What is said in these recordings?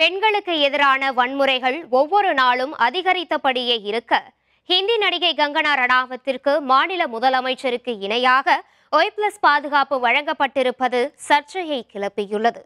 பெண்களுக்கு எதிரான வன்முறைகள் ஒவ்வொரு நாளும் அதிகரித்தபடியே இருக்க ஹிந்தி நடிகை கங்கனா ரணாவத்திற்கு மாநில முதலமைச்சருக்கு இணையாக ஒய் பிளஸ் பாதுகாப்பு வழங்கப்பட்டிருப்பது சர்ச்சையை கிளப்பியுள்ளது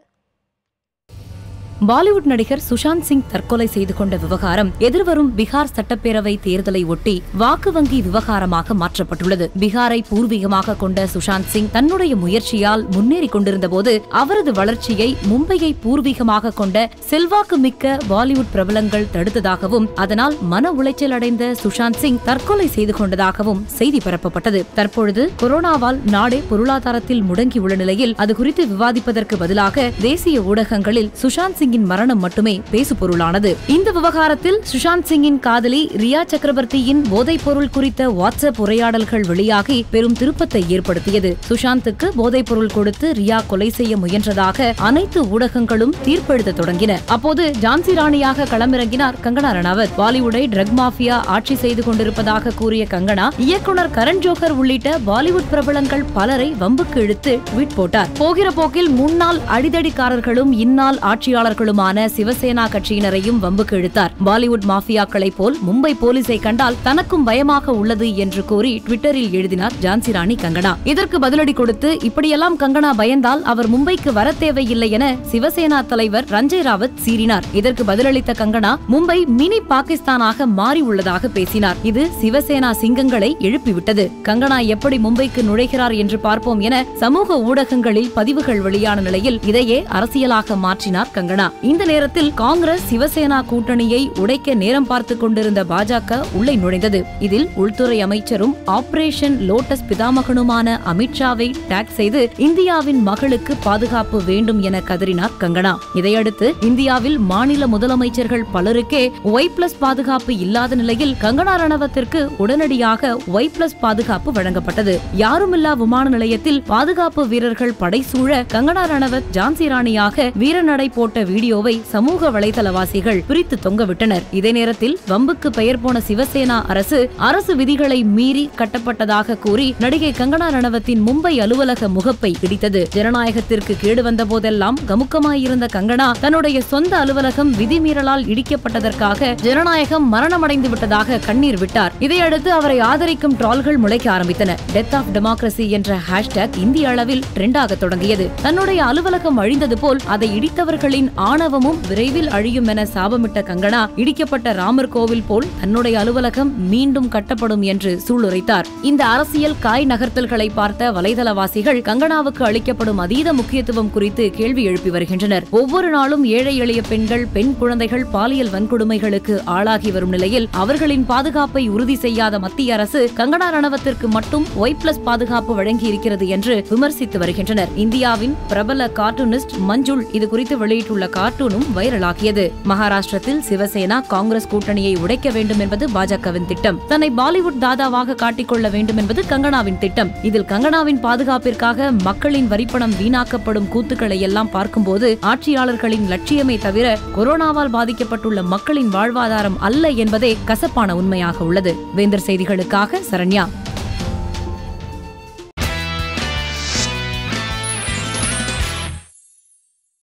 பாலிவுட் நடிகர் சுஷாந்த் சிங் தற்கொலை செய்து கொண்ட விவகாரம் எதிர்வரும் பீகார் சட்டப்பேரவை தேர்தலை ஒட்டி வாக்கு வங்கி விவகாரமாக மாற்றப்பட்டுள்ளது பீகாரை பூர்வீகமாக கொண்ட சுஷாந்த் சிங் தன்னுடைய முயற்சியால் முன்னேறி கொண்டிருந்தபோது அவரது வளர்ச்சியை மும்பையை பூர்வீகமாக கொண்ட செல்வாக்கு மிக்க பாலிவுட் பிரபலங்கள் தடுத்ததாகவும் அதனால் மன உளைச்சல் அடைந்த சுஷாந்த் சிங் தற்கொலை செய்து கொண்டதாகவும் செய்தி பரப்பப்பட்டது தற்பொழுது கொரோனாவால் நாடே பொருளாதாரத்தில் முடங்கியுள்ள நிலையில் அது குறித்து விவாதிப்பதற்கு பதிலாக தேசிய ஊடகங்களில் சுஷாந்த் சிங்கின் மரணம் மட்டுமே பேசுபொருளானது இந்த விவகாரத்தில் சுஷாந்த் சிங்கின் காதலி ரியா சக்கரவர்த்தியின் போதைப் பொருள் குறித்த வாட்ஸ்அப் உரையாடல்கள் வெளியாகி பெரும் திருப்பத்தை ஏற்படுத்தியது சுஷாந்துக்கு போதைப் பொருள் கொடுத்து ரியா கொலை செய்ய முயன்றதாக அனைத்து ஊடகங்களும் தீர்ப்பெழுத தொடங்கின அப்போது ஜான்சி ராணியாக களமிறங்கினார் கங்கனா ரணாவத் பாலிவுட்டை ட்ரக் மாஃபியா ஆட்சி செய்து கொண்டிருப்பதாக கூறிய கங்கனா இயக்குனர் கரண் ஜோஹர் உள்ளிட்ட பாலிவுட் பிரபலங்கள் பலரை வம்புக்கு இழுத்து ட்வீட் போட்டார் போகிற போக்கில் முன்னாள் அடிதடிக்காரர்களும் இந்நாள் ஆட்சியாளர்களுமான சிவசேனா கட்சியினரையும் வம்புக்கு இழுத்தார் பாலிவுட் மாஃபியாக்களைப் போல் மும்பை போலீஸை கண்டால் தனக்கும் பயமாக உள்ளது என்று கூறி ட்விட்டரில் எழுதினார் ஜான்சி ராணி கங்கனா இதற்கு பதிலடி கொடுத்து இப்படியெல்லாம் கங்கனா பயந்தால் அவர் மும்பைக்கு வர தேவையில்லை என சிவசேனா தலைவர் ரஞ்சய் ராவத் சீறினார் இதற்கு பதிலளித்த கங்கனா மும்பை மினி பாகிஸ்தானாக மாறி உள்ளதாக பேசினார் இது சிவசேனா சிங்கங்களை எழுப்பிவிட்டது கங்கனா எப்படி மும்பைக்கு நுழைகிறார் என்று பார்ப்போம் என சமூக ஊடகங்களில் பதிவுகள் வெளியான நிலையில் இதையே அரசியலாக மாற்றினார் கங்கனா இந்த நேரத்தில் காங்கிரஸ் சிவசேனா கூட்டணியை உடைக்க நேரம் பார்த்துக் கொண்டிருந்த பாஜக உள்ளே நுழைந்தது இதில் உள்துறை அமைச்சரும் ஆபரேஷன் லோட்டஸ் பிதாமகனுமான அமித்ஷாவை டேக் செய்து இந்தியாவின் மகளுக்கு பாதுகாப்பு வேண்டும் என கதறினார் கங்கனா இதையடுத்து இந்தியாவில் மாநில முதலமைச்சர்கள் பலருக்கே ஒய் பிளஸ் பாதுகாப்பு இல்லாத நிலையில் கங்கனா ரணவத்திற்கு உடனடியாக ஒய் பிளஸ் பாதுகாப்பு வழங்கப்பட்டது யாருமில்லா விமான நிலையத்தில் பாதுகாப்பு வீரர்கள் படைசூழ கங்கனா ரணவத் ஜான்சி ராணியாக வீரநடை போட்ட வீடியோவை சமூக வலைதளவாசிகள் பிரித்து தொங்கவிட்டனர் இதே நேரத்தில் வம்புக்கு பெயர் போன சிவசேனா அரசு அரசு விதிகளை மீறி கட்டப்பட்டதாக கூறி நடிகை கங்கனா ரணவத்தின் மும்பை அலுவலக முகப்பை பிடித்தது ஜனநாயகத்திற்கு கேடு வந்த போதெல்லாம் கமுக்கமாயிருந்த கங்கனா தன்னுடைய சொந்த அலுவலகம் விதிமீறலால் இடிக்கப்பட்டதற்காக ஜனநாயகம் மரணமடைந்து விட்டதாக கண்ணீர் விட்டார் இதையடுத்து அவரை ஆதரிக்கும் ட்ரால்கள் முளைக்க ஆரம்பித்தன டெத் ஆஃப் டெமோக்ரசி என்ற ஹேஷ்டேக் இந்திய அளவில் ட்ரெண்டாக தொடங்கியது தன்னுடைய அலுவலகம் அழிந்தது போல் அதை இடித்தவர்களின் ஆணவமும் விரைவில் அழியும் என சாபமிட்ட கங்கனா இடிக்கப்பட்ட ராமர் கோவில் போல் தன்னுடைய அலுவலகம் மீண்டும் கட்டப்படும் என்று சூளுரைத்தார் இந்த அரசியல் காய் நகர்த்தல்களை பார்த்த வலைதளவாசிகள் கங்கனாவுக்கு அளிக்கப்படும் அதீத முக்கியத்துவம் குறித்து கேள்வி எழுப்பி வருகின்றனர் ஒவ்வொரு நாளும் ஏழை எளிய பெண்கள் பெண் குழந்தைகள் பாலியல் வன்கொடுமைகளுக்கு ஆளாகி வரும் நிலையில் அவர்களின் பாதுகாப்பை உறுதி செய்யாத மத்திய அரசு கங்கனா ரணவத்திற்கு மட்டும் ஒய் பிளஸ் பாதுகாப்பு வழங்கி இருக்கிறது என்று விமர்சித்து வருகின்றனர் இந்தியாவின் பிரபல கார்ட்டூனிஸ்ட் மஞ்சுள் இது குறித்து வெளியிட்டுள்ள கார்ட்டூனும் வைரலாகியது மகாராஷ்டிரத்தில் சிவசேனா காங்கிரஸ் கூட்டணியை உடைக்க வேண்டும் என்பது பாஜகவின் திட்டம் தன்னை பாலிவுட் தாதாவாக காட்டிக்கொள்ள வேண்டும் என்பது கங்கனாவின் திட்டம் இதில் கங்கனாவின் பாதுகாப்பிற்காக மக்களின் வரிப்பணம் வீணாக்கப்படும் கூத்துக்களை எல்லாம் பார்க்கும்போது ஆட்சியாளர்களின் லட்சியமே தவிர கொரோனாவால் பாதிக்கப்பட்டுள்ள மக்களின் வாழ்வாதாரம் அல்ல என்பதே கசப்பான உண்மையாக உள்ளது வேந்தர் செய்திகளுக்காக சரண்யா